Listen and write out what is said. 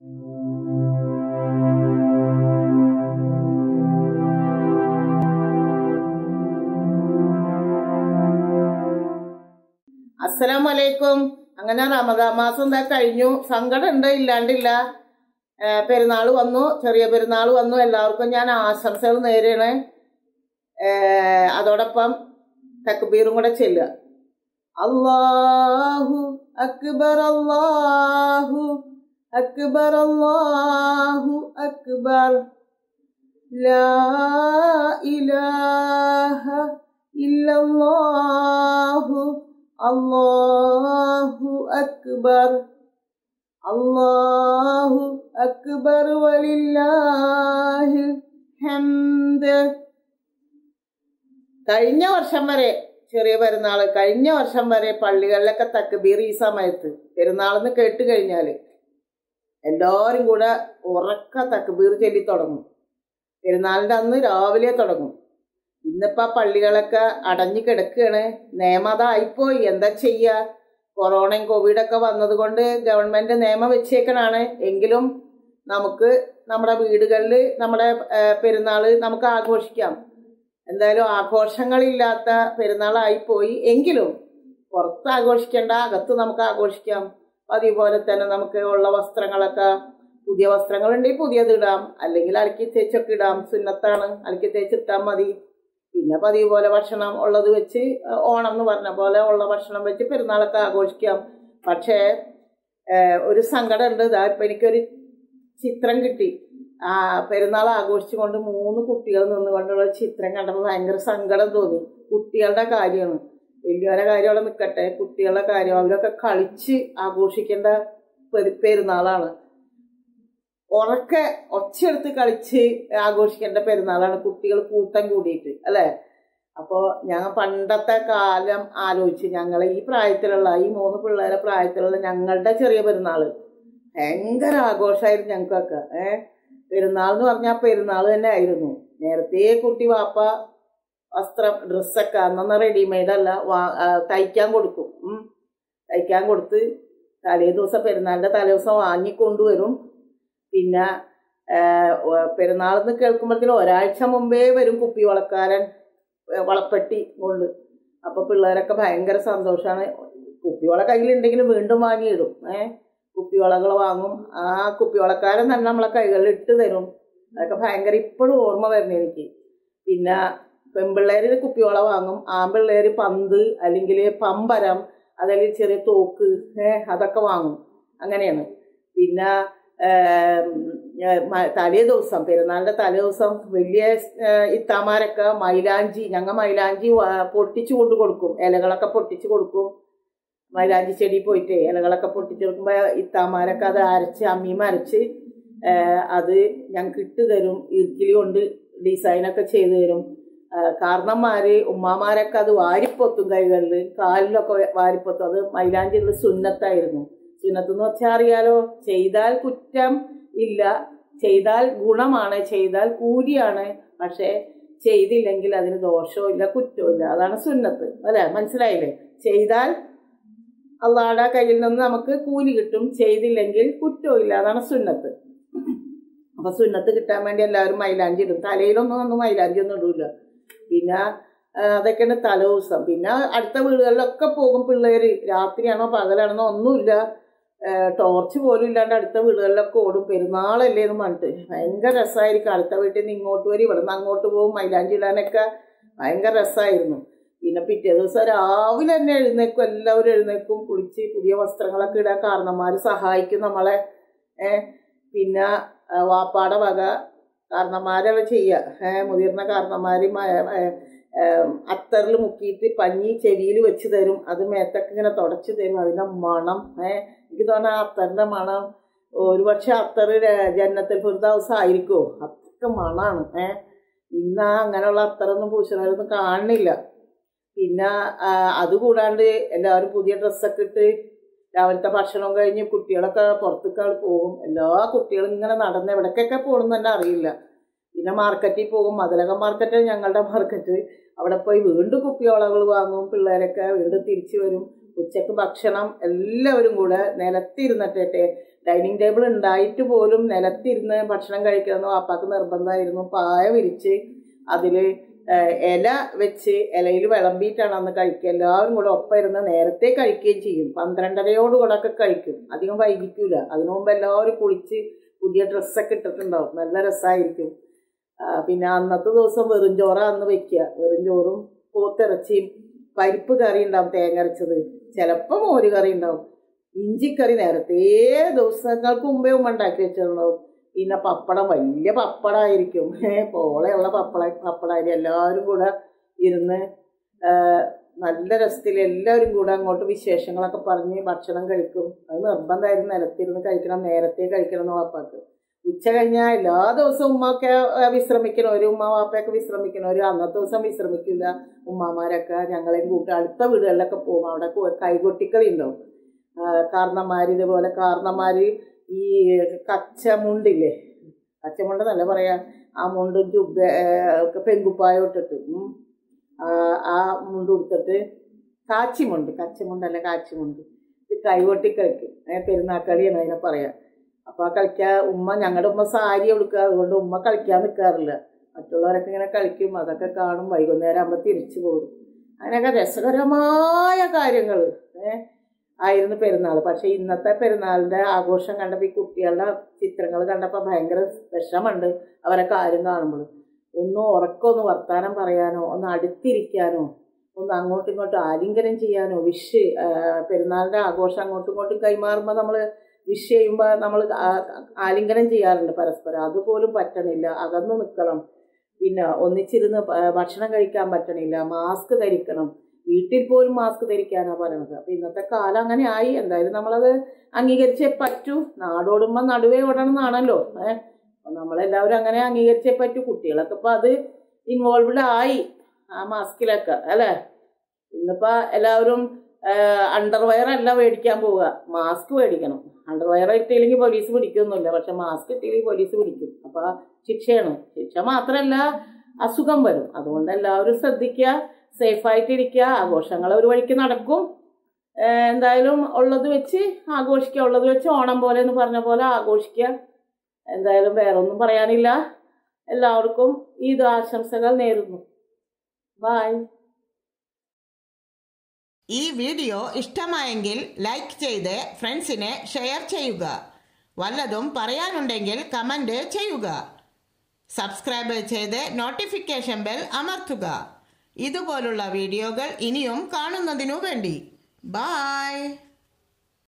അസ്സലാം വലൈക്കും അങ്ങനെ റമദാ മാസം എന്താ കഴിഞ്ഞു സങ്കടം ഉണ്ട് ഇല്ലാണ്ടില്ല പെരുന്നാൾ വന്നു ചെറിയ പെരുന്നാൾ വന്നു എല്ലാവർക്കും ഞാൻ ആശംസകൾ നേരെയാണ് അതോടൊപ്പം തക്ബീറും കൂടെ ചെല്ലുക അള്ളാഹു അക്ബർ അള്ളാഹു അക്ബർ അള്ളാഹു അക്ബർ ലാ ഇലാഹ ഇല്ലല്ലാഹു അല്ലാഹു അക്ബർ അല്ലാഹു അക്ബർ വലില്ലാഹിൽ ഹംദ് കഴിഞ്ഞ വർഷം വരെ ചെറിയ പെരുന്നാള് കഴിഞ്ഞ വർഷം വരെ പള്ളികളിലൊക്കെ തക്ബീർ ഈ സമയത്ത് പെരുന്നാളെന്ന് കേട്ട് കഴിഞ്ഞാല് എല്ലാവരും കൂടെ ഉറക്ക തക്ബീർ ചൊല്ലി തുടങ്ങും പെരുന്നാളിന്റെ അന്ന് രാവിലെ തുടങ്ങും ഇന്നിപ്പോ പള്ളികളൊക്കെ അടഞ്ഞു കിടക്കുകയാണ് നിയമം അതായിപ്പോയി എന്താ ചെയ്യുക കൊറോണയും കോവിഡൊക്കെ വന്നത് കൊണ്ട് ഗവൺമെന്റ് നിയമം വെച്ചേക്കണാണ് എങ്കിലും നമുക്ക് നമ്മുടെ വീടുകളിൽ നമ്മുടെ പെരുന്നാൾ നമുക്ക് ആഘോഷിക്കാം എന്തായാലും ആഘോഷങ്ങളില്ലാത്ത പെരുന്നാളായിപ്പോയി എങ്കിലും പുറത്ത് ആഘോഷിക്കേണ്ട അകത്ത് നമുക്ക് ആഘോഷിക്കാം അതേപോലെ തന്നെ നമുക്ക് ഉള്ള വസ്ത്രങ്ങളൊക്കെ പുതിയ വസ്ത്രങ്ങളുണ്ടെങ്കിൽ പുതിയത് ഇടാം അല്ലെങ്കിൽ അലക്കി തേച്ചൊക്കെ ഇടാം സുന്നത്താണ് അലക്കി തേച്ചിട്ടാൽ മതി പിന്നെ പതിവ് പോലെ ഭക്ഷണം ഉള്ളത് വെച്ച് ഓണം എന്ന് പറഞ്ഞ പോലെ ഉള്ള ഭക്ഷണം വെച്ച് പെരുന്നാളൊക്കെ ആഘോഷിക്കാം പക്ഷേ ഒരു സങ്കടം ഉണ്ട് ഇതാ ഇപ്പം എനിക്കൊരു ചിത്രം കിട്ടി ആ പെരുന്നാൾ ആഘോഷിച്ചുകൊണ്ട് മൂന്ന് കുട്ടികൾ നിന്നുകൊണ്ടുള്ള ചിത്രം കണ്ടപ്പോൾ ഭയങ്കര സങ്കടം തോന്നി കുട്ടികളുടെ കാര്യമാണ് വലിയവരെ കാര്യം അവിടെ നിൽക്കട്ടെ കുട്ടികളുടെ കാര്യം അവരൊക്കെ കളിച്ച് ആഘോഷിക്കേണ്ട പെരുന്നാളാണ് ഉറക്കെ ഒച്ചയെടുത്ത് കളിച്ച് ആഘോഷിക്കേണ്ട പെരുന്നാളാണ് കുട്ടികൾ കൂട്ടം കൂടിയിട്ട് അല്ലേ അപ്പോൾ ഞങ്ങൾ പണ്ടത്തെ കാലം ആലോചിച്ച് ഞങ്ങൾ ഈ പ്രായത്തിലുള്ള ഈ മൂന്ന് പിള്ളേരെ പ്രായത്തിലുള്ള ഞങ്ങളുടെ ചെറിയ പെരുന്നാൾ ഭയങ്കര ആഘോഷമായിരുന്നു ഞങ്ങൾക്കൊക്കെ ഏഹ് പെരുന്നാൾ എന്ന് പറഞ്ഞാൽ പെരുന്നാൾ തന്നെ ആയിരുന്നു നേരത്തെ കുട്ടി വാപ്പ വസ്ത്രം ഡ്രസ്സൊക്കെ അന്നൊന്നും റെഡിമെയ്ഡ് അല്ല വാ തയ്ക്കാൻ കൊടുക്കും തയ്ക്കാൻ കൊടുത്ത് തലേ ദിവസം പെരുന്നാളിൻ്റെ തലേ ദിവസം വാങ്ങിക്കൊണ്ടുവരും പിന്നെ പെരുന്നാളെന്ന് കേൾക്കുമ്പോഴത്തേനും ഒരാഴ്ച മുമ്പേ വരും കുപ്പി വളക്കാരൻ വളപ്പെട്ടി കൊണ്ട് അപ്പോൾ പിള്ളേരൊക്കെ ഭയങ്കര സന്തോഷമാണ് കുപ്പിവള കയ്യിലുണ്ടെങ്കിലും വീണ്ടും വാങ്ങിയിടും ഏഹ് കുപ്പിവളകൾ വാങ്ങും ആ കുപ്പിവളക്കാരൻ തന്നെ നമ്മളെ കൈകളിൽ ഇട്ട് തരും അതൊക്കെ ഭയങ്കര ഇപ്പോഴും ഓർമ്മ വരുന്നു എനിക്ക് പിന്നെ പെൺപിള്ളേർ കുപ്പിവള വാങ്ങും ആൺപിള്ളേർ പന്ത് അല്ലെങ്കിൽ പമ്പരം അതല്ലെങ്കിൽ ചെറിയ തോക്ക് ഏഹ് അതൊക്കെ വാങ്ങും അങ്ങനെയാണ് പിന്നെ തലേ ദിവസം പെരുന്നാളിൻ്റെ തലേ ദിവസം വലിയ ഇത്താമാരൊക്കെ മൈലാഞ്ചി ഞങ്ങൾ മൈലാഞ്ചി പൊട്ടിച്ചു കൊണ്ട് കൊടുക്കും ഇലകളൊക്കെ പൊട്ടിച്ചു കൊടുക്കും മൈലാഞ്ചി ചെടി പോയിട്ട് ഇലകളൊക്കെ പൊട്ടിച്ചു കൊടുക്കുമ്പോൾ ഇത്താമാരൊക്കെ അത് അരച്ച് അമ്മിയും അരച്ച് അത് ഞങ്ങൾക്ക് ഇട്ട് തരും ഇറുക്കിലി കൊണ്ട് ഡിസൈനൊക്കെ ചെയ്തു തരും കാരണന്മാര് ഉമ്മാമാരൊക്കെ അത് വാരിപ്പൊത്തും കൈകളിൽ കാലിലൊക്കെ വാരിപ്പൊത്തും അത് മൈലാഞ്ചിയുള്ള സുന്നത്തായിരുന്നു സുന്നത്ത് എന്ന് വെച്ചാൽ അറിയാലോ ചെയ്താൽ കുറ്റം ഇല്ല ചെയ്താൽ ഗുണമാണ് ചെയ്താൽ കൂലിയാണ് പക്ഷേ ചെയ്തില്ലെങ്കിൽ അതിന് ദോഷവും ഇല്ല കുറ്റവും ഇല്ല അതാണ് സുന്നത്ത് അല്ലേ മനസ്സിലായില്ലേ ചെയ്താൽ അള്ളാടെ കയ്യിൽ നിന്ന് നമുക്ക് കൂലി കിട്ടും ചെയ്തില്ലെങ്കിൽ കുറ്റവും ഇല്ല അതാണ് സുന്നത്ത് അപ്പൊ സുന്നത്ത് കിട്ടാൻ വേണ്ടി എല്ലാവരും മൈലാഞ്ചി ഇടും തലയിലൊന്നും ഒന്നും മൈലാഞ്ചി ഒന്നും ഇടൂല പിന്നെ അതൊക്കെയാണ് തലേദിവസം പിന്നെ അടുത്ത വീടുകളിലൊക്കെ പോകും പിള്ളേർ രാത്രിയാണോ പകലാണെന്നോ ഒന്നുമില്ല ടോർച്ച് പോലും ഇല്ലാണ്ട് അടുത്ത വീടുകളിലൊക്കെ ഓടും പെരുന്നാളല്ലേ എന്ന് പറഞ്ഞിട്ട് ഭയങ്കര രസമായിരിക്കും അടുത്ത വീട്ടിൽ നിന്ന് ഇങ്ങോട്ട് വരും ഇവിടെ നിന്ന് അങ്ങോട്ട് പോകും മൈലാഞ്ചി ഇടാനൊക്കെ ഭയങ്കര രസമായിരുന്നു പിന്നെ പിറ്റേ ദിവസം രാവിലെ തന്നെ എഴുന്നേക്കും എല്ലാവരും എഴുന്നേക്കും കുളിച്ച് പുതിയ വസ്ത്രങ്ങളൊക്കെ ഇടാൻ കാരണന്മാർ സഹായിക്കും നമ്മളെ പിന്നെ വാപ്പാടെ വക കാരണന്മാരെ ചെയ്യുക മുതിർന്ന കാരണന്മാർ അത്തറിൽ മുക്കിയിട്ട് പഞ്ഞി ചെവിയിൽ വെച്ച് തരും അത് മേത്തൊക്കെ ഇങ്ങനെ തുടച്ച് തരും അതിൻ്റെ മണം ഏഹ് എനിക്ക് തോന്നുന്ന ആ അത്തറിൻ്റെ മണം ഒരുപക്ഷെ അത്തറ് ജന്നത്തിൽ ഫിർദൗസ് ആയിരിക്കുമോ അത്രയ്ക്ക് മണമാണ് ഏഹ് ഇന്ന് അങ്ങനെയുള്ള അത്തറൊന്നും പൂശണവരൊന്നും കാണുന്നില്ല പിന്നെ അതുകൂടാണ്ട് എല്ലാവരും പുതിയ ഡ്രസ്സൊക്കെ ഇട്ട് രാവിലത്തെ ഭക്ഷണം കഴിഞ്ഞ് കുട്ടികളൊക്കെ പുറത്തേക്ക് പോകും എല്ലാ കുട്ടികളും ഇങ്ങനെ നടന്ന് എവിടേക്കൊക്കെ പോകണമെന്ന് തന്നെ അറിയില്ല പിന്നെ മാർക്കറ്റിൽ പോകും മതിലകം മാർക്കറ്റ് ഞങ്ങളുടെ മാർക്കറ്റ് അവിടെ പോയി വീണ്ടും കുപ്പിയോളകൾ വാങ്ങും പിള്ളേരൊക്കെ വീണ്ടും തിരിച്ചു വരും ഉച്ചക്ക് ഭക്ഷണം എല്ലാവരും കൂടെ നിലത്തിരുന്നിട്ടെ ഡൈനിങ് ടേബിൾ ഉണ്ടായിട്ട് പോലും നിലത്തിരുന്ന് ഭക്ഷണം കഴിക്കണമെന്ന് അപ്പാക്ക് നിർബന്ധമായിരുന്നു പായ വിരിച്ച് അതിൽ ഇല വെച്ച് ഇലയിൽ വിളമ്പിയിട്ടാണ് അന്ന് കഴിക്കുക എല്ലാവരും കൂടെ ഒപ്പം ഇരുന്ന് നേരത്തെ കഴിക്കുകയും ചെയ്യും പന്ത്രണ്ടരയോട് കൂടെ ഒക്കെ കഴിക്കും അധികം വൈകിക്കൂല അതിനു മുമ്പ് എല്ലാവരും കുളിച്ച് പുതിയ ഡ്രസ്സൊക്കെ ഇട്ടിട്ടുണ്ടാവും നല്ല രസമായിരിക്കും ആ, പിന്നെ അന്നത്തെ ദിവസം വെറും ചോറാ അന്ന് വെക്കുക വെറും ചോറും പോത്തിറച്ചിയും പരിപ്പ് കറി ഉണ്ടാവും തേങ്ങ അരച്ചത് ചിലപ്പോൾ മോര് കറി ഉണ്ടാവും ഇഞ്ചിക്കറി നേരത്തെ ദിവസങ്ങൾക്ക് മുമ്പേ ഉമ്മ ഉണ്ടാക്കി വെച്ചിട്ടുണ്ടാവും പിന്നെ പപ്പടം വലിയ പപ്പടമായിരിക്കും പോളെയുള്ള പപ്പട പപ്പടമായിരിക്കും എല്ലാവരും കൂടെ ഇരുന്ന് ആ, നല്ല രസത്തിൽ എല്ലാവരും കൂടെ അങ്ങോട്ട് വിശേഷങ്ങളൊക്കെ പറഞ്ഞ് ഭക്ഷണം കഴിക്കും അത് നിർബന്ധമായിരുന്നു നിലത്തിരുന്ന് കഴിക്കണം നേരത്തെ കഴിക്കണം എന്ന് വാപ്പാക്ക് ഉച്ച കഴിഞ്ഞാൽ എല്ലാ ദിവസവും ഉമ്മയൊക്കെ ആ, വിശ്രമിക്കണം ഒരു ഉമ്മ വാപ്പയൊക്കെ വിശ്രമിക്കണം ഒരു അന്നത്തെ ദിവസം വിശ്രമിക്കില്ല ഉമ്മമാരൊക്കെ ഞങ്ങളെയും കൂട്ടി അടുത്ത വീടുകളിലൊക്കെ പോകും അവിടെ കു- കൈകൊട്ടിക്കളി ഉണ്ടാവും ആ, കാരണന്മാര് ഇതുപോലെ കാരണന്മാര് ഈ കച്ച മുണ്ടില്ലേ കച്ചമുണ്ട് നല്ല പറയാ ആ മുണ്ടും ചുബ പെങ്കുപ്പായം ഇട്ടിട്ട് ഉം. ആ, ആ മുണ്ട് ഉടുത്തിട്ട് കാച്ചിമുണ്ട് കച്ചമുണ്ടല്ല കാച്ചിമുണ്ട് ഇത് കൈകൊട്ടി കളിക്കും ഏ, പെരുന്നാക്കളിയാണ് അതിനെ പറയാ അപ്പൊ ആ കളിക്കാ ഉമ്മ ഞങ്ങളുടെ ഉമ്മ സാരി കൊടുക്കുക അതുകൊണ്ട് ഉമ്മ കളിക്കാൻ നിൽക്കാറില്ല മറ്റുള്ളവരൊക്കെ ഇങ്ങനെ കളിക്കും അതൊക്കെ കാണും വൈകുന്നേരം ആകുമ്പോൾ തിരിച്ചു പോരും അങ്ങനെയൊക്കെ രസകരമായ കാര്യങ്ങൾ ഏഹ് ആയിരുന്നു പെരുന്നാൾ പക്ഷെ ഇന്നത്തെ പെരുന്നാളിന്റെ ആഘോഷം കണ്ടപ്പോൾ ഈ കുട്ടികളുടെ ചിത്രങ്ങൾ കണ്ടപ്പോൾ ഭയങ്കര വിഷമുണ്ട് അവരെ കാര്യം കാണുമ്പോൾ ഒന്നും ഉറക്കമൊന്ന് വർത്താനം പറയാനോ ഒന്ന് അടുത്തിരിക്കാനോ ഒന്ന് അങ്ങോട്ടും ഇങ്ങോട്ടും ആലിംഗനം ചെയ്യാനോ വിഷ് ആ, പെരുന്നാളിന്റെ ആഘോഷം അങ്ങോട്ടും ഇങ്ങോട്ടും കൈമാറുമ്പോൾ നമ്മൾ വിഷ് ചെയ്യുമ്പോൾ നമ്മൾ ആലിംഗനം ചെയ്യാറുണ്ട് പരസ്പരം അതുപോലും പറ്റണില്ല അകന്നു നിൽക്കണം പിന്നെ ഒന്നിച്ചിരുന്ന് ഭ- ഭക്ഷണം കഴിക്കാൻ പറ്റണില്ല മാസ്ക് ധരിക്കണം വീട്ടിൽ പോലും മാസ്ക് ധരിക്കാനാണ് പറയണത് അപ്പൊ ഇന്നത്തെ കാലം അങ്ങനെ ആയി എന്തായാലും നമ്മളത് അംഗീകരിച്ചേ പറ്റൂ നാടോടുമ്പോൾ നടുവേ ഓടണം എന്നാണല്ലോ ഏഹ് അപ്പൊ നമ്മളെല്ലാവരും അങ്ങനെ അംഗീകരിച്ചേ പറ്റൂ കുട്ടികളൊക്കെ ഇപ്പൊ അത് ഇൻവോൾവ്ഡ് ആയി ആ മാസ്കിലൊക്കെ അല്ലേ ഇന്നിപ്പോ എല്ലാവരും അണ്ടർവയർ അല്ല മേടിക്കാൻ പോവുക മാസ്ക് മേടിക്കണം അണ്ടർവയർ ഇട്ടില്ലെങ്കിൽ പോലീസ് പിടിക്കൊന്നുമില്ല പക്ഷെ മാസ്ക് ഇട്ടില്ലെങ്കിൽ പോലീസ് പിടിക്കും അപ്പൊ ശിക്ഷയാണ് ശിക്ഷ മാത്രമല്ല അസുഖം വരും അതുകൊണ്ട് എല്ലാവരും ശ്രദ്ധിക്കുക സേഫായിട്ടിരിക്കുക ആഘോഷങ്ങൾ ഒരു വഴിക്ക് നടക്കും ഏഹ് എന്തായാലും ഉള്ളത് വെച്ച് ആഘോഷിക്കുക ഉള്ളത് വെച്ച് ഓണം പോലെ എന്ന് പറഞ്ഞ പോലെ ആഘോഷിക്കുക എന്തായാലും വേറെ ഒന്നും പറയാനില്ല എല്ലാവർക്കും ഈദ് ആശംസകൾ നേരുന്നു ബായ് ഈ വീഡിയോ ഇഷ്ടമായെങ്കിൽ ലൈക്ക് ചെയ്ത് ഫ്രണ്ട്സിനെ ഷെയർ ചെയ്യുക വല്ലതും പറയാനുണ്ടെങ്കിൽ കമൻറ്റ് ചെയ്യുക സബ്സ്ക്രൈബ് ചെയ്ത് നോട്ടിഫിക്കേഷൻ ബെൽ അമർത്തുക ഇതുപോലുള്ള വീഡിയോകൾ ഇനിയും കാണുന്നതിനു വേണ്ടി ബായ്